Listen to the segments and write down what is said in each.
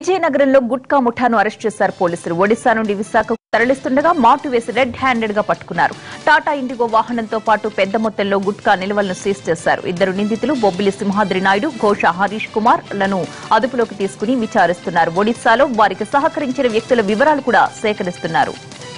విజయనగరంలో గుట్కా ముఠాను అరెస్ట్ చేశారు పోలీసులు ఒడిశా నుండి విశాఖకు తరలిస్తుండగా మాటు వేసి రెడ్ హ్యాండెడ్ గా పట్టుకున్నారు టాటా ఇండిగో వాహనంతో పాటు పెద్ద మొత్తంలో గుట్కా నిల్వలను సీజ్ చేశారు ఇద్దరు నిందితులు బొబ్బిలి సింహాద్రి నాయుడు ఘోష హరీష్ కుమార్ లను అదుపులోకి తీసుకుని విచారిస్తున్నారు ఒడిశాలో వారికి సహకరించిన వ్యక్తుల వివరాలు కూడా సేకరిస్తున్నారు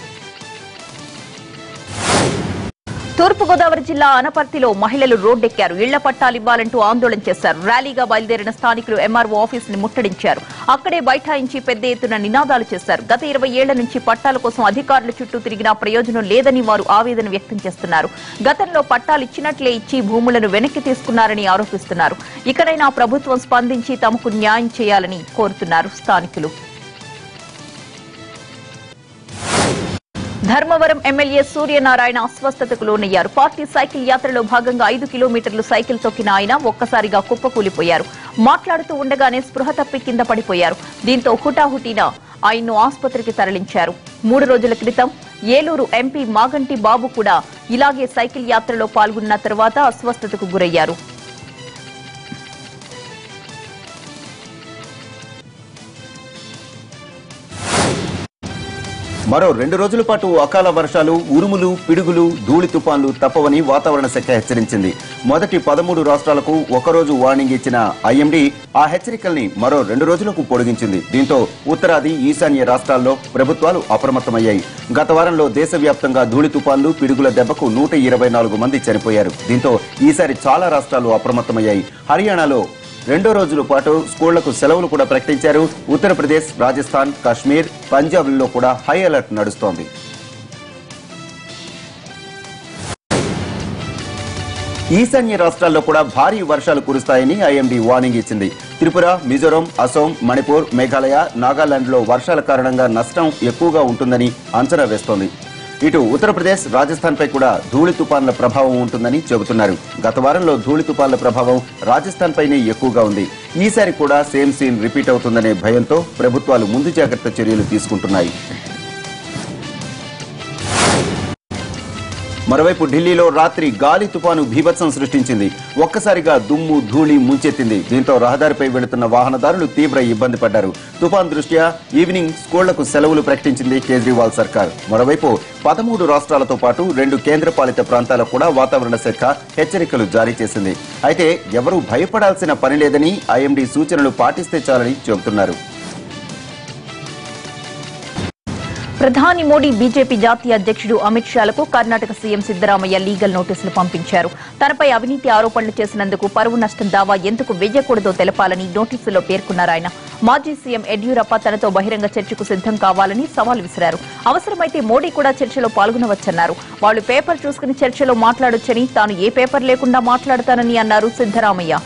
తూర్పుగోదావరి జిల్లా అనపర్తిలో మహిళలు రోడ్డెక్కారు ఇళ్ల పట్టాలు ఇవ్వాలంటూ ఆందోళన చేశారు ర్యాలీగా బయలుదేరిన స్థానికులు ఎంఆర్ఓ ఆఫీస్ ని ముట్టడించారు అక్కడే బైఠాయించి పెద్ద ఎత్తున నినాదాలు చేశారు గత ఇరవై ఏళ్ల నుంచి పట్టాల కోసం అధికారుల చుట్టూ తిరిగినా ప్రయోజనం లేదని వారు ఆవేదన వ్యక్తం చేస్తున్నారు గతంలో పట్టాలు ఇచ్చినట్లే ఇచ్చి భూములను వెనక్కి తీసుకున్నారని ఆరోపిస్తున్నారు ఇకనైనా ప్రభుత్వం స్పందించి తమకు న్యాయం చేయాలని కోరుతున్నారు స్థానికులు ధర్మవరం ఎమ్మెల్యే సూర్యనారాయణ అస్వస్థతకు లోనయ్యారు పార్టీ సైకిల్ యాత్రలో భాగంగా ఐదు కిలోమీటర్లు సైకిల్ తొక్కిన ఆయన ఒక్కసారిగా కుప్పకూలిపోయారు మాట్లాడుతూ ఉండగానే స్పృహ తప్పి కింద పడిపోయారు దీంతో హుటాహుటిన ఆయన్ను ఆసుపత్రికి తరలించారు మూడు రోజుల క్రితం ఏలూరు ఎంపీ మాగంటి బాబు కూడా ఇలాగే సైకిల్ యాత్రలో పాల్గొన్న తర్వాత అస్వస్థతకు గురయ్యారు మరో రెండు రోజుల పాటు అకాల వర్షాలు ఉరుములు పిడుగులు ధూళి తుఫాన్లు తప్పవని వాతావరణ శాఖ హెచ్చరించింది మొదటి పదమూడు రాష్ట్రాలకు ఒకరోజు వార్నింగ్ ఇచ్చిన ఐఎండీ ఆ హెచ్చరికల్ని మరో రెండు రోజులకు పొడిగించింది దీంతో ఉత్తరాది ఈశాన్య రాష్ట్రాల్లో ప్రభుత్వాలు అప్రమత్తమయ్యాయి గత వారంలో దేశవ్యాప్తంగా ధూళి తుఫాన్లు పిడుగుల దెబ్బకు నూట ఇరవై నాలుగు మంది చనిపోయారు దీంతో ఈసారి చాలా రాష్ట్రాలు అప్రమత్తమయ్యాయి హర్యానాలో రెండో రోజుల పాటు స్కూళ్లకు సెలవులు కూడా ప్రకటించారు ఉత్తరప్రదేశ్ రాజస్థాన్ కాశ్మీర్ పంజాబ్లలో కూడా హై అలర్ట్ నడుస్తోంది ఈశాన్య రాష్ట్రాల్లో కూడా భారీ వర్షాలు కురుస్తాయని ఐఎండీ వార్నింగ్ ఇచ్చింది త్రిపుర మిజోరం అసోం మణిపూర్ మేఘాలయ నాగాలాండ్లో వర్షాల కారణంగా నష్టం ఎక్కువగా ఉంటుందని అంచనా వేస్తోంది ఇటు ఉత్తరప్రదేశ్ రాజస్థాన్ పై కూడా ధూళి తుపాన్ల ప్రభావం ఉంటుందని చెబుతున్నారు గత వారంలో ధూళి తుపాన్ల ప్రభావం రాజస్థాన్ పైనే ఎక్కువగా ఉంది ఈసారి కూడా సేమ్ సీన్ రిపీట్ అవుతుందనే భయంతో ప్రభుత్వాలు ముందు జాగ్రత్త చర్యలు తీసుకుంటున్నాయి మరోవైపు ఢిల్లీలో రాత్రి గాలి తుపాను బీభత్సం సృష్టించింది ఒక్కసారిగా దుమ్ము ధూళి ముంచెత్తింది దీంతో రహదారిపై వెళుతున్న వాహనదారులు తీవ్ర ఇబ్బంది పడ్డారు తుపాన్ దృష్ట్యా ఈవినింగ్ స్కూళ్లకు సెలవులు ప్రకటించింది కేజ్రీవాల్ సర్కార్ మరోవైపు పదమూడు రాష్ట్రాలతో పాటు రెండు కేంద్రపాలిత ప్రాంతాలకు కూడా వాతావరణ శాఖ హెచ్చరికలు జారీ చేసింది అయితే ఎవరూ భయపడాల్సిన పని లేదని ఐఎండీ సూచనలు పాటిస్తే చాలని చెబుతున్నారు ప్రధాని మోడీ బీజేపీ జాతీయ అధ్యక్షుడు అమిత్ షాలకు కర్ణాటక సీఎం సిద్దరామయ్య లీగల్ నోటీసులు పంపించారు తనపై అవినీతి ఆరోపణలు చేసినందుకు పరువు నష్టం దావా ఎందుకు వెయ్యకూడదో తెలపాలని నోటీసులో పేర్కొన్నారు ఆయన మాజీ సీఎం యడ్యూరప్ప తనతో బహిరంగ చర్చకు సిద్ధం కావాలని సవాల్ విసిరారు అవసరమైతే మోడీ కూడా చర్చలో పాల్గొనవచ్చన్నారు వాళ్లు పేపర్ చూసుకుని చర్చలో మాట్లాడొచ్చని తాను ఏ పేపర్ లేకుండా మాట్లాడతానని అన్నారు సిద్దరామయ్య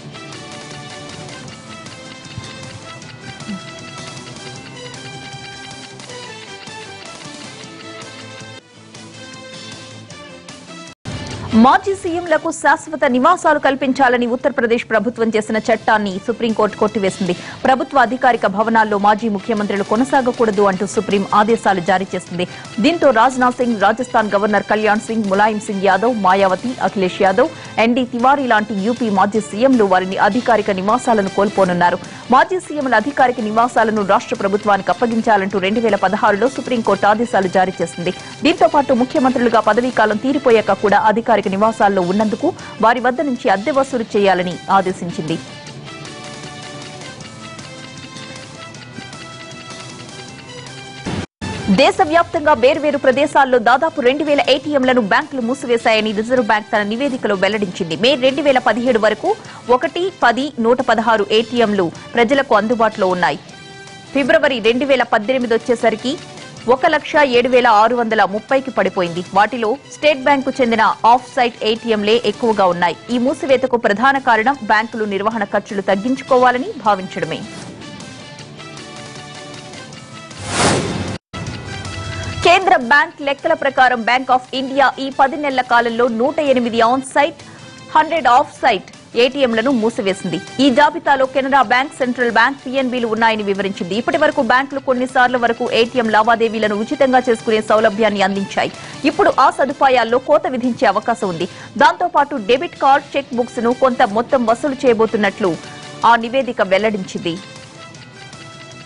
మాజీ సీఎంలకు శాశ్వత నివాసాలు కల్పించాలని ఉత్తరప్రదేశ్ ప్రభుత్వం చేసిన చట్టాన్ని సుప్రీంకోర్టు కొట్టివేసింది ప్రభుత్వ అధికారిక భవనాల్లో మాజీ ముఖ్యమంత్రులు కొనసాగకూడదు అంటూ సుప్రీం ఆదేశాలు జారీ చేసింది దీంతో రాజ్నాథ్ సింగ్ రాజస్థాన్ గవర్నర్ కళ్యాణ్ సింగ్ ములాయం సింగ్ యాదవ్ మాయావతి అఖిలేష్ యాదవ్ ఎన్డీ తివారీ లాంటి యూపీ మాజీ సీఎంలు వారిని అధికారిక నివాసాలను కోల్పోనున్నారు మాజీ సీఎంల అధికారిక నివాసాలను రాష్ట్ర ప్రభుత్వానికి అప్పగించాలంటూ రెండు వేల పదహారులో సుప్రీంకోర్టు ఆదేశాలు జారీ చేసింది దీంతో పాటు ముఖ్యమంత్రులుగా పదవీకాలం తీరిపోయాక కూడా అధికారిక నివాసాల్లో ఉన్నందుకు వారి వద్ద నుంచి అద్దె వసూలు చేయాలని ఆదేశించింది దేశవ్యాప్తంగా వేర్వేరు ప్రదేశాల్లో దాదాపు రెండు వేల ఏటీఎంలను బ్యాంకులు మూసివేశాయని రిజర్వ్ బ్యాంక్ తన నివేదికలో వెల్లడించింది మే రెండు వేల పదిహేడు వరకు ఒకటి పది నూట పదహారు ఏటీఎంలు ప్రజలకు అందుబాటులో ఉన్నాయి ఫిబ్రవరి రెండు వేల పద్దెనిమిది వచ్చేసరికి ఒక లక్ష ఏడు వేల ఆరు వందల ముప్పైకి పడిపోయింది వాటిలో స్టేట్ బ్యాంకు చెందిన ఆఫ్ సైట్ ఏటీఎంలే ఎక్కువగా ఉన్నాయి ఈ మూసివేతకు ప్రధాన కారణం బ్యాంకులు నిర్వహణ ఖర్చులు తగ్గించుకోవాలని భావించడమే కేంద్ర బ్యాంక్ లెక్కల ప్రకారం బ్యాంక్ ఆఫ్ ఇండియా ఈ పది నెలల కాలంలో నూట ఎనిమిది on site hundred off site ఏటీఎంలను మూసివేసింది ఈ జాబితాలో కెనరా బ్యాంక్ సెంట్రల్ బ్యాంక్ పీఎన్బీలు ఉన్నాయని వివరించింది ఇప్పటి వరకు బ్యాంకులు కొన్నిసార్లు వరకు ఏటీఎం లావాదేవీలను ఉచితంగా చేసుకునే సౌలభ్యాన్ని అందించాయి ఇప్పుడు ఆ సదుపాయాల్లో కోత విధించే అవకాశం ఉంది దాంతో పాటు డెబిట్ కార్డ్ చెక్ బుక్స్ ను కొంత మొత్తం వసూలు చేయబోతున్నట్లు ఆ నివేదిక వెల్లడించింది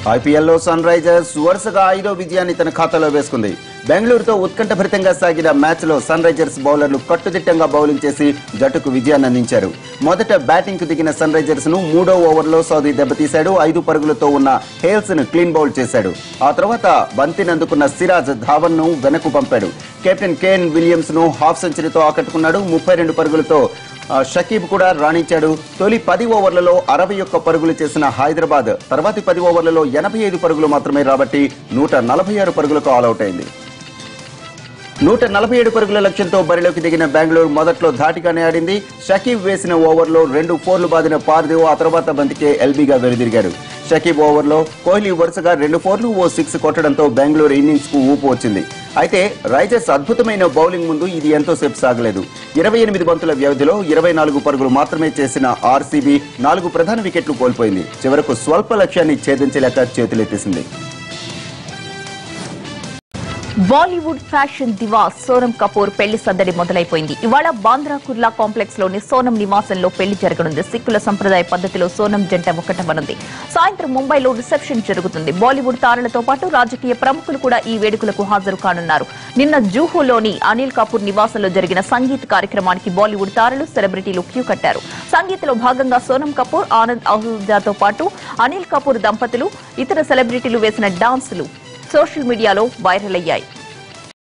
ఐపీఎల్లో సన్ రైజర్స్ వరుసగా ఐదో విజయాన్ని తన ఖాతాలో వేసుకుంది బెంగళూరుతో ఉత్కంఠభరితంగా సాగిన మ్యాచ్ లో సన్ రైజర్స్ బౌలర్లు కట్టుదిట్టంగా బౌలింగ్ చేసి జట్టుకు విజయాన్ని అందించారు మొదట బ్యాటింగ్ కు దిగిన సన్ రైజర్స్ ను మూడో ఓవర్లో సౌదీ దెబ్బతీశాడు ఐదు పరుగులతో ఉన్న హేల్స్ ను క్లీన్ బౌల్ చేశాడు ఆ తర్వాత బంతిని అందుకున్న సిరాజ్ ధావన్ ను వెనక్కు పంపాడు కెప్టెన్ కేన్ విలియమ్స్ ను హాఫ్ సెంచరీతో ఆకట్టుకున్నాడు ముప్పై రెండు పరుగులతో ఆ, షకీబ్ కూడా రాణించాడు తొలి పది ఓవర్లలో అరవై ఒక్క పరుగులు చేసిన హైదరాబాద్ తర్వాతి పది ఓవర్లలో ఎనభై ఐదు పరుగులు మాత్రమే రాబట్టి నూట నలభై ఆరు పరుగులకు ఆల్అవుట్ అయింది నూట నలభై ఏడు పరుగుల లక్ష్యంతో బరిలోకి దిగిన బెంగళూరు మొదట్లో ధాటిగానే ఆడింది షకీబ్ వేసిన ఓవర్లో రెండు ఫోర్లు బాదిన పార్దేవ్ ఆ తర్వాత బంతికే ఎల్బీగా వెనుదిరిగాడు షకీబ్ ఓవర్లో కోహ్లీ వరుసగా రెండు ఫోర్లు ఓ సిక్స్ కొట్టడంతో బెంగళూరు ఇన్నింగ్స్ కు ఊపు వచ్చింది అయితే రైజర్స్ అద్భుతమైన బౌలింగ్ ముందు ఇది ఎంతోసేపు సాగలేదు ఇరవై ఎనిమిది బంతుల వ్యవధిలో ఇరవై నాలుగు పరుగులు మాత్రమే చేసిన ఆర్సీబీ నాలుగు ప్రధాన వికెట్లు కోల్పోయింది చివరకు స్వల్ప లక్ష్యాన్ని ఛేదించలేక చేతులెత్తేసింది బాలీవుడ్ ఫ్యాషన్ దివా సోనం కపూర్ పెళ్లి సందడి మొదలైపోయింది ఇవాళ బాంద్రా కుర్లా కాంప్లెక్స్ లోని సోనం నివాసంలో పెళ్లి జరగనుంది సిక్కుల సంప్రదాయ పద్ధతిలో సోనం జంట ఒకటవనుంది సాయంత్రం ముంబైలో రిసెప్షన్ జరుగుతుంది బాలీవుడ్ తారలతో పాటు రాజకీయ ప్రముఖులు కూడా ఈ వేడుకలకు హాజరు కానున్నారు నిన్న జూహులోని అనిల్ కపూర్ నివాసంలో జరిగిన సంగీత్ కార్యక్రమానికి బాలీవుడ్ తారలు సెలబ్రిటీలు క్యూ కట్టారు సంగీత్లో భాగంగా సోనం కపూర్ ఆనంద్ అహూజాతో పాటు అనిల్ కపూర్ దంపతులు ఇతర సెలబ్రిటీలు వేసిన డాన్సులు సోషల్ మీడియాలో వైరల్ అయ్యాయి